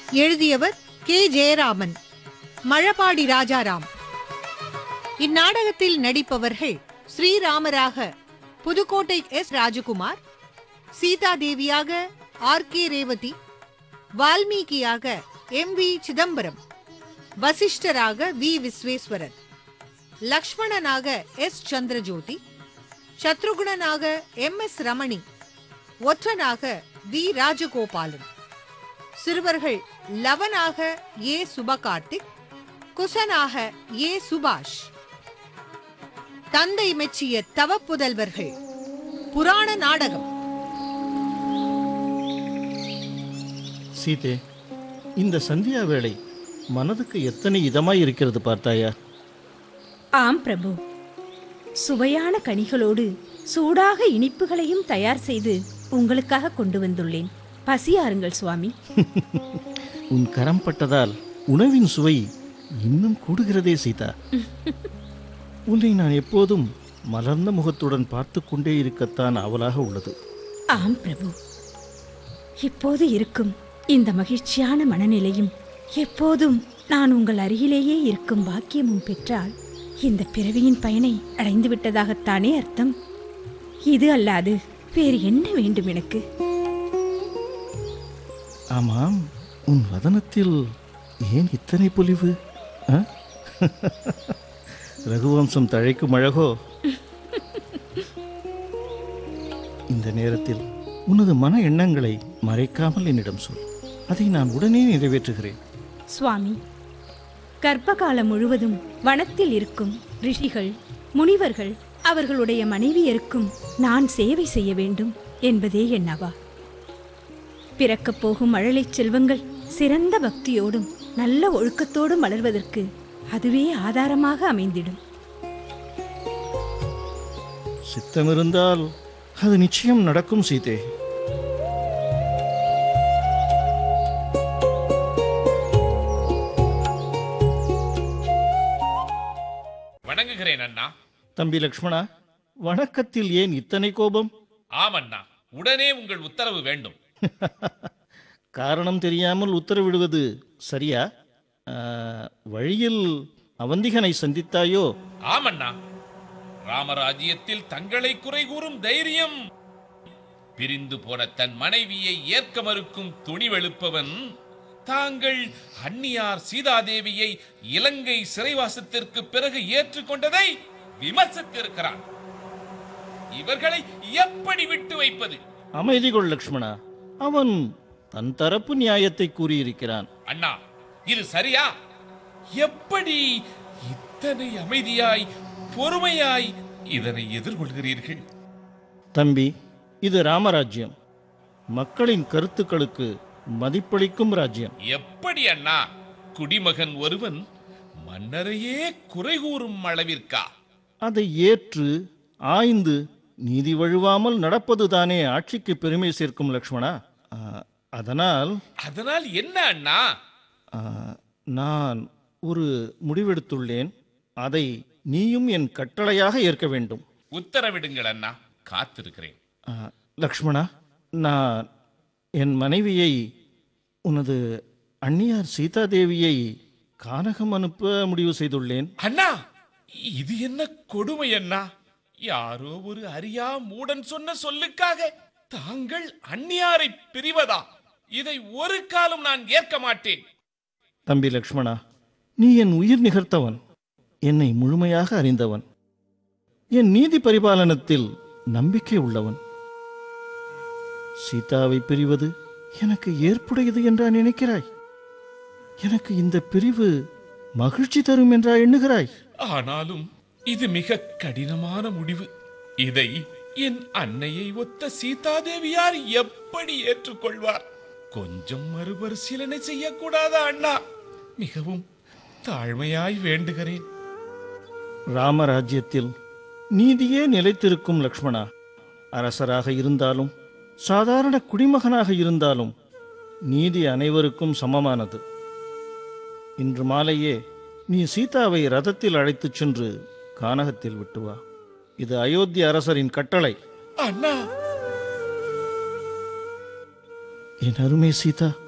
எழுதியவர் கே ஜெயராமன் மழபாடி ராஜாராம் இந்நாடகத்தில் நடிப்பவர்கள் ஸ்ரீராமராக புதுக்கோட்டை எஸ் ராஜகுமார் சீதா தேவியாக ஆர் கே ரேவதி வால்மீகியாக எம் வி சிதம்பரம் வசிஷ்டராக வி விஸ்வேஸ்வரன் லக்ஷ்மணனாக எஸ் சந்திரஜோதி சத்ருகுணனாக எம் எஸ் ரமணி ஒற்றனாக வி ராஜகோபாலன் சிறுவர்கள் லவனாக ஏ சுபகார்த்திக் குசனாக ஏ சுபாஷ் தந்தை மெச்சிய தவப்புதல்வர்கள் புராண நாடகம் சீதே இந்த சந்தியா வேளை மனதுக்கு எத்தனை இதமாய் இருக்கிறது பார்த்தாயா ஆம் பிரபு சுவையான கனிகளோடு சூடாக இனிப்புகளையும் தயார் செய்து உங்களுக்காக கொண்டு வந்துள்ளேன் பசியாருங்கள் சுவாமி உன் கரம் பட்டதால் உணவின் சுவை இன்னும் கூடுகிறதே சீதா உன்னை நான் எப்போதும் மலர்ந்த முகத்துடன் பார்த்து கொண்டே இருக்கத்தான் அவலாக உள்ளது ஆம் பிரபு இப்போது இருக்கும் இந்த மகிழ்ச்சியான மனநிலையும் எப்போதும் நான் உங்கள் அருகிலேயே இருக்கும் பாக்கியமும் பெற்றால் இந்த பிறவியின் பயனை அடைந்து விட்டதாகத்தானே அர்த்தம் இது அல்லாது வேறு என்ன வேண்டும் எனக்கு ஆமாம் உன் வதனத்தில் ஏன் இத்தனை பொலிவு ஆ? ரகுவம்சம் தழைக்கும் அழகோ இந்த நேரத்தில் உனது மன எண்ணங்களை மறைக்காமல் என்னிடம் சொல் அதை நான் உடனே நிறைவேற்றுகிறேன் சுவாமி கர்ப்பகாலம் முழுவதும் வனத்தில் இருக்கும் ரிஷிகள் முனிவர்கள் அவர்களுடைய மனைவியருக்கும் நான் சேவை செய்ய வேண்டும் என்பதே என்னவா பிறக்கப் போகும் மழலைச் செல்வங்கள் சிறந்த பக்தியோடும் நல்ல ஒழுக்கத்தோடும் வளர்வதற்கு அதுவே ஆதாரமாக அமைந்திடும் சித்தமிருந்தால் அது நிச்சயம் நடக்கும் சீதே வணங்குகிறேன் அண்ணா தம்பி லக்ஷ்மணா வணக்கத்தில் ஏன் இத்தனை கோபம் ஆம் அண்ணா உடனே உங்கள் உத்தரவு வேண்டும் காரணம் தெரியாமல் உத்தரவிடுவது சரியா ஆ, வழியில் அவந்திகனை சந்தித்தாயோ ஆம் அண்ணா ராமராஜ்யத்தில் தங்களை குறை கூறும் தைரியம் பிரிந்து போன தன் மனைவியை ஏற்க மறுக்கும் துணிவெழுப்பவன் தாங்கள் அந்நியார் சீதாதேவியை இலங்கை சிறைவாசத்திற்கு பிறகு ஏற்றுக்கொண்டதை விமர்சித்திருக்கிறான் இவர்களை எப்படி விட்டு வைப்பது அமைதி கொள் லக்ஷ்மணா அவன் தன் தரப்பு நியாயத்தை கூறியிருக்கிறான் அண்ணா இது சரியா எப்படி இத்தனை அமைதியாய் பொறுமையாய் இதனை எதிர்கொள்கிறீர்கள் தம்பி இது ராமராஜ்யம் மக்களின் கருத்துக்களுக்கு மதிப்பளிக்கும் ராஜ்யம் எப்படி அண்ணா குடிமகன் ஒருவன் மன்னரையே குறை கூறும் அளவிற்கா அதை ஏற்று ஆய்ந்து நீதி வழுவாமல் நடப்பதுதானே ஆட்சிக்கு பெருமை சேர்க்கும் லக்ஷ்மணா ஆ, அதனால் அதனால் என்ன அண்ணா ஆ, நான் ஒரு முடிவெடுத்துள்ளேன் அதை நீயும் என் கட்டளையாக ஏற்க வேண்டும் உத்தரவிடுங்கள் அண்ணா காத்திருக்கிறேன் ஆ, லக்ஷ்மணா நான் என் மனைவியை உனது அந்நியார் சீதாதேவியை கானகம் அனுப்ப முடிவு செய்துள்ளேன் அண்ணா இது என்ன கொடுமை அண்ணா யாரோ ஒரு அறியா மூடன் சொன்ன சொல்லுக்காக தாங்கள் அந்நியாரை பிரிவதா இதை ஒரு காலம் நான் ஏற்க மாட்டேன் தம்பி லக்ஷ்மணா நீ என் உயிர் நிகர்த்தவன் என்னை முழுமையாக அறிந்தவன் என் நீதி பரிபாலனத்தில் நம்பிக்கை உள்ளவன் சீதாவை பிரிவது எனக்கு ஏற்புடையது என்றா நினைக்கிறாய் எனக்கு இந்த பிரிவு மகிழ்ச்சி தரும் என்றா எண்ணுகிறாய் ஆனாலும் இது மிக கடினமான முடிவு இதை என் அன்னையை ஒத்த சீதாதேவியார் எப்படி ஏற்றுக்கொள்வார் கொஞ்சம் மறுபரிசீலனை செய்யக்கூடாதா அண்ணா மிகவும் தாழ்மையாய் வேண்டுகிறேன் ராமராஜ்யத்தில் நீதியே நிலைத்திருக்கும் லக்ஷ்மணா அரசராக இருந்தாலும் சாதாரண குடிமகனாக இருந்தாலும் நீதி அனைவருக்கும் சமமானது இன்று மாலையே நீ சீதாவை ரதத்தில் அழைத்துச் சென்று கானகத்தில் விட்டு வா இது அயோத்தி அரசரின் கட்டளை அண்ணா என் அருமை சீதா